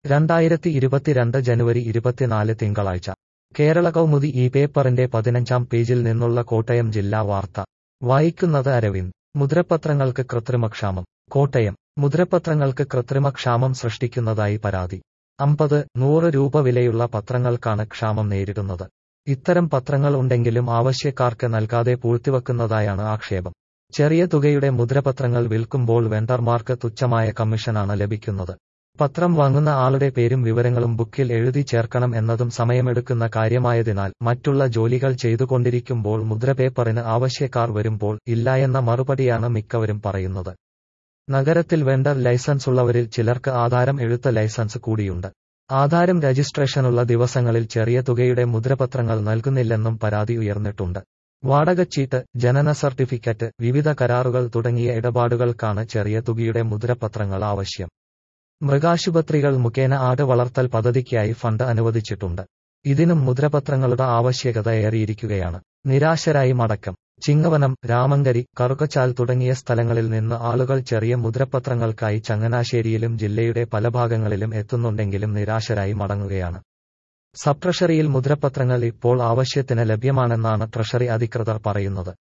രണ്ടായിരത്തി ഇരുപത്തിരണ്ട് ജനുവരി ഇരുപത്തിനാല് തിങ്കളാഴ്ച കേരള കൗമുദി ഈ പേപ്പറിന്റെ പതിനഞ്ചാം പേജിൽ നിന്നുള്ള കോട്ടയം ജില്ലാ വാർത്ത വായിക്കുന്നത് അരവിന്ദ് മുദ്രപത്രങ്ങൾക്ക് കൃത്രിമക്ഷാമം കോട്ടയം മുദ്രപത്രങ്ങൾക്ക് കൃത്രിമക്ഷാമം സൃഷ്ടിക്കുന്നതായി പരാതി അമ്പത് നൂറ് രൂപ വിലയുള്ള പത്രങ്ങൾക്കാണ് ക്ഷാമം നേരിടുന്നത് ഇത്തരം പത്രങ്ങൾ ഉണ്ടെങ്കിലും ആവശ്യക്കാർക്ക് നൽകാതെ പൂഴ്ത്തിവെക്കുന്നതായാണ് ആക്ഷേപം ചെറിയ തുകയുടെ മുദ്രപത്രങ്ങൾ വിൽക്കുമ്പോൾ വെണ്ടർമാർക്ക് തുച്ഛമായ കമ്മീഷനാണ് ലഭിക്കുന്നത് പത്രം വാങ്ങുന്ന ആളുടെ പേരും വിവരങ്ങളും ബുക്കിൽ എഴുതി ചേർക്കണം എന്നതും സമയമെടുക്കുന്ന കാര്യമായതിനാൽ മറ്റുള്ള ജോലികൾ ചെയ്തുകൊണ്ടിരിക്കുമ്പോൾ മുദ്രപേപ്പറിന് ആവശ്യക്കാർ വരുമ്പോൾ ഇല്ലായെന്ന മറുപടിയാണ് മിക്കവരും പറയുന്നത് നഗരത്തിൽ വെണ്ടർ ലൈസൻസ് ഉള്ളവരിൽ ചിലർക്ക് ആധാരം എഴുത്ത ലൈസൻസ് കൂടിയുണ്ട് ആധാരം രജിസ്ട്രേഷനുള്ള ദിവസങ്ങളിൽ ചെറിയ തുകയുടെ മുദ്രപത്രങ്ങൾ നൽകുന്നില്ലെന്നും പരാതി ഉയർന്നിട്ടുണ്ട് വാടകച്ചീട്ട് ജനന സർട്ടിഫിക്കറ്റ് വിവിധ കരാറുകൾ തുടങ്ങിയ ഇടപാടുകൾക്കാണ് ചെറിയ തുകയുടെ മുദ്രപത്രങ്ങൾ ആവശ്യം മൃഗാശുപത്രികൾ മുഖേന ആട് വളർത്തൽ പദ്ധതിക്കായി ഫണ്ട് അനുവദിച്ചിട്ടുണ്ട് ഇതിനും മുദ്രപത്രങ്ങളുടെ ആവശ്യകത ഏറിയിരിക്കുകയാണ് നിരാശരായി മടക്കം ചിങ്ങവനം രാമങ്കരി കറുകച്ചാൽ തുടങ്ങിയ സ്ഥലങ്ങളിൽ നിന്ന് ആളുകൾ ചെറിയ മുദ്രപത്രങ്ങൾക്കായി ചങ്ങനാശ്ശേരിയിലും ജില്ലയുടെ പല ഭാഗങ്ങളിലും എത്തുന്നുണ്ടെങ്കിലും നിരാശരായി മടങ്ങുകയാണ് സബ് ട്രഷറിയിൽ മുദ്രപത്രങ്ങൾ ഇപ്പോൾ ആവശ്യത്തിന് ലഭ്യമാണെന്നാണ് ട്രഷറി അധികൃതർ പറയുന്നത്